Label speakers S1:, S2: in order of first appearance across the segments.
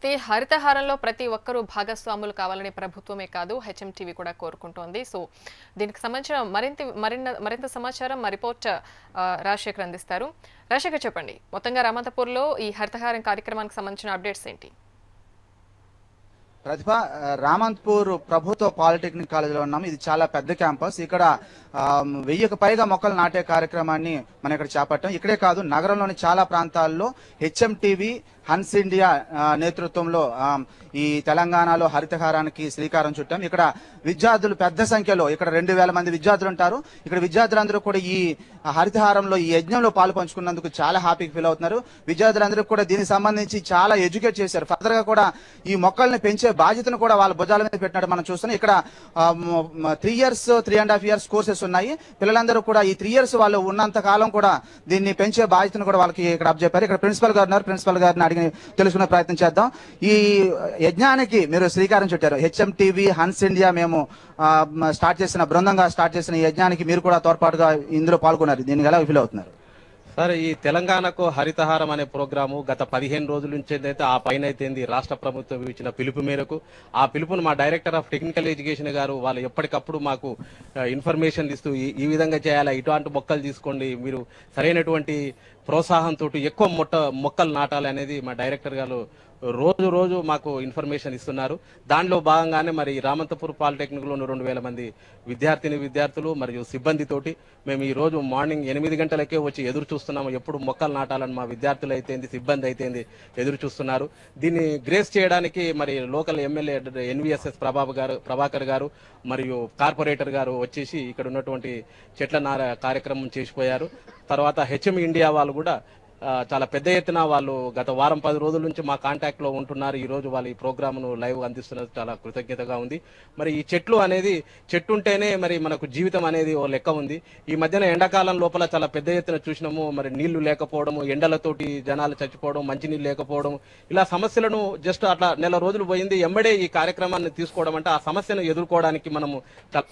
S1: అయితే హరితహారంలో ప్రతి ఒక్కరూ భాగస్వాములు కావాలని ప్రభుత్వమే కాదు హెచ్ఎంటీవీ కూడా కోరుకుంటోంది సో దీనికి సంబంధించిన మరింత మరిన్న మరింత సమాచారం మా రిపోర్ట్ ఆ, రాజశేఖర్ అందిస్తారు రాజశేఖర్ చెప్పండి మొత్తంగా రామంతపూర్లో ఈ హరితహారం కార్యక్రమానికి సంబంధించిన అప్డేట్స్ ఏంటి
S2: ప్రతిభ ఆ, రామంత్పూర్ ప్రభుత్వ పాలిటెక్నిక్ కాలేజీలో ఉన్నాం ఇది చాలా పెద్ద క్యాంపస్ ఇక్కడ ఆ, వెయ్యికి పైగా మొక్కలు నాటే కార్యక్రమాన్ని మనం ఇక్కడ చేపట్టాం ఇక్కడే కాదు నగరంలోని చాలా ప్రాంతాల్లో హెచ్ఎంటీవీ హన్స్ ఇండియా ఆ, నేతృత్వంలో ఆ, ఈ తెలంగాణలో హరితహారానికి శ్రీకారం చుట్టాం ఇక్కడ విద్యార్థులు పెద్ద సంఖ్యలో ఇక్కడ రెండు వేల మంది విద్యార్థులు ఉంటారు ఇక్కడ విద్యార్థులందరూ కూడా ఈ హరితహారంలో ఈ యజ్ఞంలో పాలు పంచుకున్నందుకు చాలా హ్యాపీగా ఫీల్ అవుతున్నారు విద్యార్థులందరూ కూడా దీనికి సంబంధించి చాలా ఎడ్యుకేట్ చేశారు ఫర్దర్ గా కూడా ఈ మొక్కల్ని పెంచే బాధ్యతను కూడా వాళ్ళ భుజాల మీద పెట్టినట్టు మనం చూస్తున్నాం ఇక్కడ three years three and half years courses ఉన్నాయి పిల్లలందరూ కూడా ఈ త్రీ ఇయర్స్ వాళ్ళు ఉన్నంత కాలం కూడా దీన్ని పెంచే బాధ్యతను కూడా వాళ్ళకి ఇక్కడ అప్పచెప్పారు ఇక్కడ ప్రిన్సిపల్ గారు ఉన్నారు ప్రిన్సిపల్ గారిని అడిగి తెలుసుకునే ప్రయత్నం చేద్దాం ఈ యజ్ఞానికి మీరు శ్రీకారం చుట్టారు హెచ్ఎం టీవీ హన్స్ ఇండియా మేము ఆ, మ- స్టార్ట్ చేసిన బృందంగా స్టార్ట్ చేసిన ఈ యజ్ఞానికి మీరు కూడా తోడ్పాటుగా ఇందులో పాల్గొన్నారు దీనికి ఎలా ఫీల్ అవుతున్నారు
S3: సార్ ఈ తెలంగాణకు హరితహారం అనే ప్రోగ్రాము గత పదిహేను రోజుల నుంచి అయితే ఆ పైన అయితేంది రాష్ట్ర ప్రభుత్వం ఇచ్చిన పిలుపు మేరకు ఆ పిలుపును మా డైరెక్టర్ ఆఫ్ టెక్నికల్ ఎడ్యుకేషన్ గారు వాళ్ళు ఎప్పటికప్పుడు మాకు ఆ, ఇన్ఫర్మేషన్ ఇస్తూ ఈ- ఈ విధంగా చేయాలా ఇటువంటి మొక్కలు తీసుకోండి మీరు సరైనటువంటి ప్రోత్సాహంతో ఎక్కువ మొట్ట మొక్కలు నాటాలి అనేది మా డైరెక్టర్ గారు రోజు రోజు మాకు ఇన్ఫర్మేషన్ ఇస్తున్నారు దానిలో భాగంగానే మరి రామంతపూర్ పాలిటెక్నిక్ లోని రెండు వేల మంది విద్యార్థిని విద్యార్థులు మరియు సిబ్బందితోటి మేము ఈ రోజు మార్నింగ్ ఎనిమిది గంటలకే వచ్చి ఎదురు చూస్తున్నాము ఎప్పుడు మొక్కలు నాటాలని మా విద్యార్థులు అయితేంది సిబ్బంది అయితేంది ఎదురు చూస్తున్నారు దీన్ని గ్రేస్ చేయడానికి మరి లోకల్ ఎమ్మెల్యే ఎన్విఎస్ఎస్ ప్రభాబ్ గారు ప్రభాకర్ గారు మరియు కార్పొరేటర్ గారు వచ్చేసి ఇక్కడ ఉన్నటువంటి చెట్ల నార కార్యక్రమం చేసిపోయారు తర్వాత హెచ్ఎం ఇండియా వాళ్ళు కూడా ఆ, చాలా పెద్ద ఎత్తున వాళ్ళు గత వారం పది రోజుల నుంచి మా కాంటాక్ట్ లో ఉంటున్నారు ఈ రోజు వాళ్ళు ఈ ప్రోగ్రామ్ ను లైవ్ అందిస్తున్నది చాలా కృతజ్ఞతగా ఉంది మరి ఈ చెట్లు అనేది చెట్టు ఉంటేనే మరి మనకు జీవితం అనేది ఓ లెక్క ఉంది ఈ మధ్యన ఎండాకాలం లోపల చాలా పెద్ద ఎత్తున చూసినాము మరి నీళ్లు లేకపోవడము ఎండలతోటి జనాలు చచ్చిపోవడం మంచినీళ్ళు లేకపోవడం ఇలా సమస్యలను జస్ట్ అట్లా నెల రోజులు పోయింది ఎంబడే ఈ కార్యక్రమాన్ని తీసుకోవడం అంటే ఆ సమస్యను ఎదుర్కోవడానికి మనము చాలా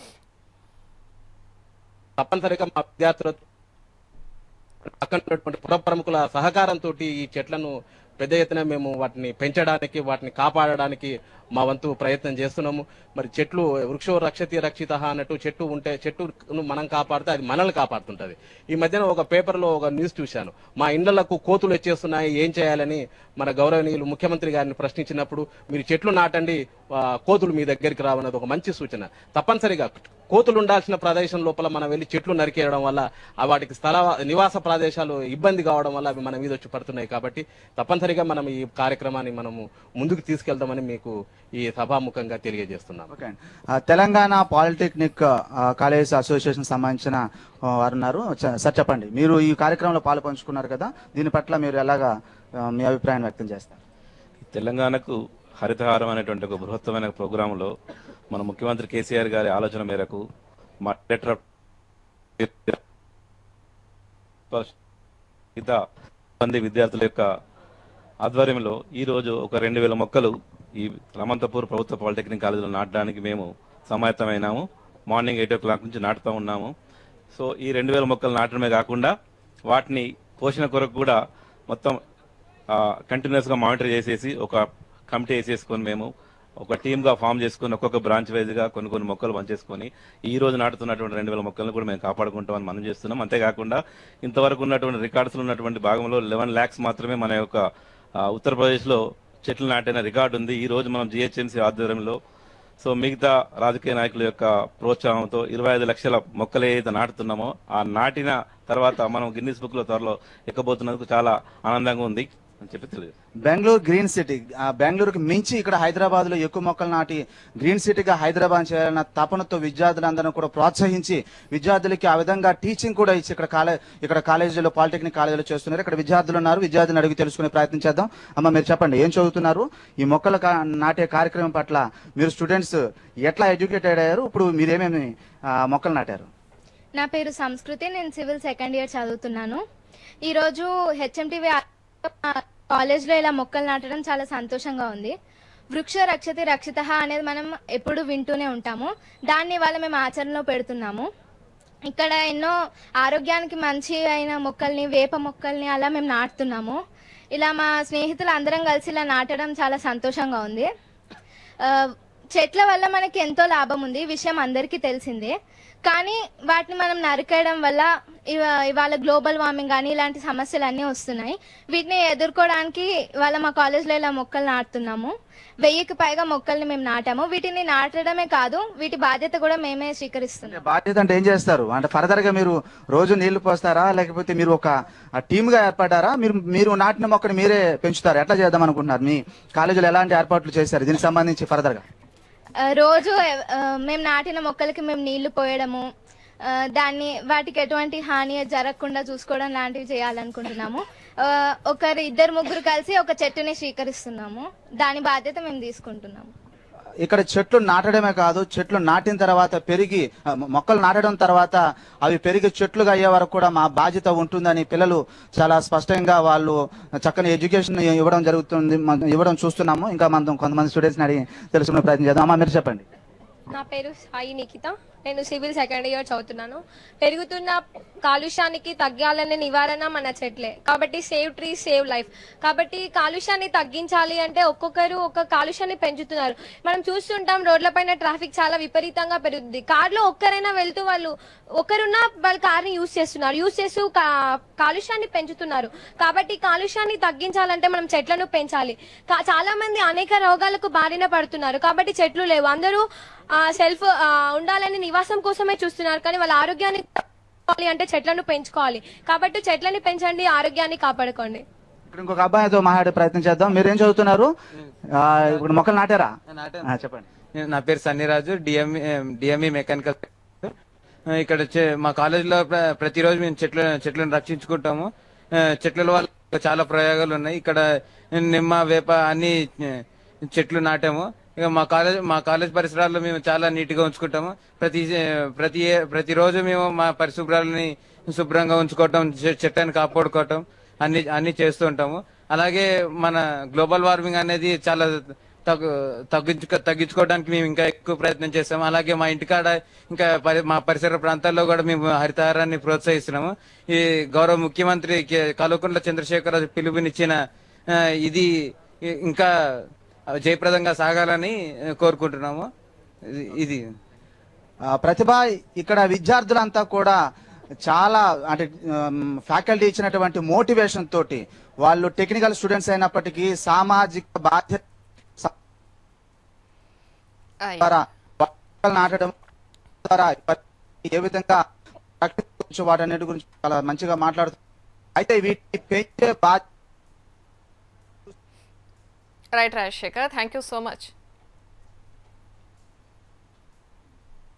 S3: తప్పనిసరిగా మా విద్యార్థులతో అక్కడ ఉన్నటువంటి పుర ప్రముఖుల సహకారంతో ఈ చెట్లను పెద్ద ఎత్తున మేము వాటిని పెంచడానికి వాటిని కాపాడడానికి మా వంతు ప్రయత్నం చేస్తున్నాము మరి చెట్లు వృక్షో రక్షతి రక్షిత అన్నట్టు చెట్టు ఉంటే చెట్టును మనం కాపాడితే అది మనల్ని కాపాడుతుంటది ఈ మధ్యన ఒక పేపర్లో ఒక న్యూస్ చూశాను మా ఇండ్లకు కోతులు వచ్చేస్తున్నాయి ఏం చేయాలని మన గౌరవనీయులు ముఖ్యమంత్రి గారిని ప్రశ్నించినప్పుడు మీరు చెట్లు నాటండి ఆ, కోతులు మీ దగ్గరికి రావన్నది ఒక మంచి సూచన తప్పనిసరిగా కోతులు ఉండాల్సిన ప్రదేశం లోపల మనం వెళ్ళి చెట్లు నరికేయడం వల్ల ఆ వాటికి స్థల నివాస ప్రదేశాలు ఇబ్బంది కావడం వల్ల అవి మన మీద వచ్చి పడుతున్నాయి కాబట్టి తప్పనిసరిగా మనం ఈ కార్యక్రమాన్ని మనము ముందుకు తీసుకెళ్దామని మీకు ఈ సభాముఖంగా తెలియజేస్తున్నాం
S2: ఓకే అండి. ఆ, తెలంగాణ పాలిటెక్నిక్ ఆ, కాలేజ్ అసోసియేషన్ సంబంధించిన ఆ, వారు ఉన్నారు చ- సార్ చెప్పండి మీరు ఈ కార్యక్రమంలో పాలు పంచుకున్నారు కదా దీని పట్ల మీరు ఎలాగా ఆ, మీ అభిప్రాయం వ్యక్తం చేస్తారు
S4: తెలంగాణకు హరితహారం అనేటువంటి ఒక బృహత్తమైన ప్రోగ్రాంలో మన ముఖ్యమంత్రి కేసీఆర్ గారి ఆలోచన మేరకు మా డైరెక్టర్ ఆఫ్ మిగతా మంది విద్యార్థుల యొక్క ఆధ్వర్యంలో ఈ రోజు ఒక రెండు వేల మొక్కలు ఈ రమంతపూర్ ప్రభుత్వ పాలిటెక్నిక్ కాలేజీలో నాటడానికి మేము సమాయత్తమైనాము మార్నింగ్ ఎయిట్ ఓ క్లాక్ నుంచి నాటుతూ ఉన్నాము సో ఈ రెండు వేల మొక్కలు నాటడమే కాకుండా వాటిని పోషణ కొరకు కూడా మొత్తం కంటిన్యూస్ గా మానిటర్ చేసేసి ఒక కమిటీ వేసేసుకొని మేము ఒక టీమ్ గా ఫామ్ చేసుకొని ఒక్కొక్క బ్రాంచ్ వైజ్ గా కొన్ని కొన్ని మొక్కలు పనిచేసుకొని ఈ రోజు నాటుతున్నటువంటి రెండు వేల మొక్కలను కూడా మేము కాపాడుకుంటామని మనం చేస్తున్నాం అంతేకాకుండా ఇంతవరకు ఉన్నటువంటి రికార్డ్స్ ఉన్నటువంటి భాగంలో లెవెన్ ల్యాక్స్ మాత్రమే మన యొక్క ఆ, ఉత్తరప్రదేశ్ లో చెట్లు నాటిన రికార్డు ఉంది ఈ రోజు మనం జిహెచ్ఎంసీ ఆధ్వర్యంలో సో మిగతా రాజకీయ నాయకుల యొక్క ప్రోత్సాహంతో ఇరవై ఐదు లక్షల మొక్కలు ఏదైతే నాటుతున్నామో ఆ నాటిన తర్వాత మనం గిన్నీస్ బుక్ లో త్వరలో ఎక్కబోతున్నందుకు చాలా ఆనందంగా ఉంది అని చెప్పి తెలియదు
S2: బెంగళూరు గ్రీన్ సిటీ ఆ, బెంగళూరుకి మించి ఇక్కడ హైదరాబాద్ లో ఎక్కువ మొక్కలు నాటి గ్రీన్ సిటీగా హైదరాబాద్ చేయాలన్న తపనతో విద్యార్థులందరూ కూడా ప్రోత్సహించి విద్యార్థులకి ఆ విధంగా టీచింగ్ కూడా ఇచ్చి ఇక్కడ కాలేజ్ ఇక్కడ కాలేజీలో పాలిటెక్నిక్ కాలేజీలో చేస్తున్నారు ఇక్కడ విద్యార్థులు ఉన్నారు విద్యార్థులను అడిగి తెలుసుకునే ప్రయత్నం చేద్దాం అమ్మ మీరు చెప్పండి ఏం చదువుతున్నారు ఈ మొక్కలు కా- నాటే కార్యక్రమం పట్ల మీరు స్టూడెంట్స్ ఎట్లా ఎడ్యుకేటెడ్ అయ్యారు ఇప్పుడు మీరేమేమి ఆ, మొక్కలు నాటారు
S5: నా పేరు సంస్కృతి నేను సివిల్ సెకండ్ ఇయర్ చదువుతున్నాను ఈరోజు హెచ్ఎంటీవీ కాలేజ్లో ఇలా మొక్కలు నాటడం చాలా సంతోషంగా ఉంది వృక్ష రక్షతి రక్షిత అనేది మనం ఎప్పుడు వింటూనే ఉంటాము దాన్ని ఇవాళ మేము ఆచరణలో పెడుతున్నాము ఇక్కడ ఎన్నో ఆరోగ్యానికి మంచి అయిన మొక్కల్ని వేప మొక్కల్ని అలా మేము నాటుతున్నాము ఇలా మా స్నేహితులు అందరం కలిసి ఇలా నాటడం చాలా సంతోషంగా ఉంది ఆ, చెట్ల వల్ల మనకి ఎంతో లాభం ఉంది ఈ విషయం అందరికీ తెలిసిందే కానీ వాటిని మనం నరికేయడం వల్ల ఇవ- ఇవాళ గ్లోబల్ వార్మింగ్ కానీ ఇలాంటి సమస్యలు అన్నీ వస్తున్నాయి వీటిని ఎదుర్కోవడానికి ఇవాళ మా కాలేజ్లో ఇలా మొక్కలు నాటుతున్నాము వెయ్యికి పైగా మొక్కల్ని మేము నాటాము వీటిని నాటడమే కాదు వీటి బాధ్యత కూడా మేమే స్వీకరిస్తున్నాం
S2: బాధ్యత అంటే ఏం చేస్తారు అంటే ఫర్దర్ గా మీరు రోజు నీళ్లు పోస్తారా లేకపోతే మీరు ఒక టీమ్ గా ఏర్పడ్డారా మీరు మీరు నాటిన మొక్కని మీరే పెంచుతారా ఎట్లా చేద్దాం అనుకుంటున్నారు మీ కాలేజీలో ఎలాంటి ఏర్పాట్లు చేశారు దీనికి సంబంధించి ఫర్దర్ గా
S5: ఆ, రోజు ఎవ- ఆ, మేము నాటిన మొక్కలకి మేము నీళ్లు పోయడము ఆ, దాన్ని వాటికి ఎటువంటి హాని జరగకుండా చూసుకోవడం లాంటివి చేయాలనుకుంటున్నాము ఆ, ఒకరు ఇద్దరు ముగ్గురు కలిసి ఒక చెట్టుని స్వీకరిస్తున్నాము దాని బాధ్యత మేము తీసుకుంటున్నాము
S2: ఇక్కడ చెట్లు నాటడమే కాదు చెట్లు నాటిన తర్వాత పెరిగి ఆ, మొ- మొక్కలు నాటడం తర్వాత అవి పెరిగి చెట్లుగా అయ్యే వరకు కూడా మా బాధ్యత ఉంటుందని పిల్లలు చాలా స్పష్టంగా వాళ్ళు చక్కని ఎడ్యుకేషన్ ఇవ్వడం జరుగుతుంది మనం ఇవ్వడం చూస్తున్నాము ఇంకా మనం కొంతమంది స్టూడెంట్స్ అడిగి తెలుసుకునే ప్రయత్నం చేద్దాం అమ్మా మీరు చెప్పండి
S6: నా పేరు సాయి నిఖిత నేను సివిల్ సెకండ్ ఇయర్ చదువుతున్నాను పెరుగుతున్న కాలుష్యానికి తగ్గాలనే నివారణ మన చెట్లే కాబట్టి సేవ్ ట్రీ సేవ్ లైఫ్ కాబట్టి కాలుష్యాన్ని తగ్గించాలి అంటే ఒక్కొక్కరు ఒక్క కాలుష్యాన్ని పెంచుతున్నారు మనం చూస్తుంటాం రోడ్లపైన ట్రాఫిక్ చాలా విపరీతంగా పెరుగుతుంది కార్లో ఒక్కరైనా వెళ్తూ వాళ్ళు ఒకరున్నా వాళ్ళ కార్ని యూస్ చేస్తున్నారు యూస్ చేస్తూ కా- కాలుష్యాన్ని పెంచుతున్నారు కాబట్టి కాలుష్యాన్ని తగ్గించాలంటే మనం చెట్లను పెంచాలి కా- చాలా మంది అనేక రోగాలకు బారిన పడుతున్నారు కాబట్టి చెట్లు లేవు అందరూ సెల్ఫ్ ఉండాలని నివాసం కోసమే చూస్తున్నారు కానీ వాళ్ళ ఆరోగ్యాన్ని కాపాడుకోవాలి అంటే చెట్లను పెంచుకోవాలి కాబట్టి చెట్లని పెంచండి ఆరోగ్యాన్ని కాపాడుకోండి
S2: ఇక్కడ ఇంకొక అబ్బాయితో మాట్లాడే ప్రయత్నం చేద్దాం మీరు ఏం చదువుతున్నారు ఆ, ఇప్పుడు మొక్కలు నాటారా
S7: నాటాను.
S2: ఆ, చెప్పండి
S7: నేను- నా పేరు సన్నిరాజు డిఎంఈ డిఎంఈ మెకానికల్ ఇక్కడ చె- మా కాలేజీలో ప్ర- ప్రతిరోజు మేము చెట్లు చెట్లను రక్షించుకుంటాము ఆ, చెట్ల వల్ల చాలా ప్రయోగాలు ఉన్నాయి ఇక్కడ నిమ్మ వేప అన్ని ఆ, చెట్లు నాటాము ఇక మా కాలేజ్ మా కాలేజ్ పరిసరాల్లో మేము చాలా నీట్ గా ఉంచుకుంటాము ప్రతి ప్రతి ప్రతిరోజు మేము మా పరిశుభ్రాలని శుభ్రంగా ఉంచుకోవటం చె- చెట్లను కాపాడుకోవటం అన్ని అన్ని చేస్తూ ఉంటాము అలాగే మన గ్లోబల్ వార్మింగ్ అనేది చాలా తగ్గు తగ్గించు తగ్గించుకోవడానికి మేము ఇంకా ఎక్కువ ప్రయత్నం చేస్తాము అలాగే మా ఇంటికాడ ఇంకా పరి- మా పరిసర ప్రాంతాల్లో కూడా మేము హరితహారాన్ని ప్రోత్సహిస్తున్నాము ఈ గౌరవ ముఖ్యమంత్రి కె- కల్వకుంట్ల చంద్రశేఖర పిలుపునిచ్చిన ఆ, ఇది ఇ- ఇంకా జయప్రదంగా సాగాలని ఆ, కోరుకుంటున్నాము ఇది- ఇది
S2: ఆ, ప్రతిభ ఇక్కడ విద్యార్థులంతా కూడా చాలా అంటే ఫ్యాకల్టీ ఇచ్చినటువంటి మోటివేషన్ తోటి వాళ్ళు టెక్నికల్ స్టూడెంట్స్ అయినప్పటికీ సామాజిక బాధ్యత
S1: అయ్య.
S2: ద్వారా మొక్కలు నాటడం ద్వారా ఏ విధంగా ప్రకృతి గురించి వాటన్నిటి గురించి చాలా మంచిగా మాట్లాడుతూ అయితే వీటిని పెంచే బాధ్యత
S1: right Rajasekhar thank you so much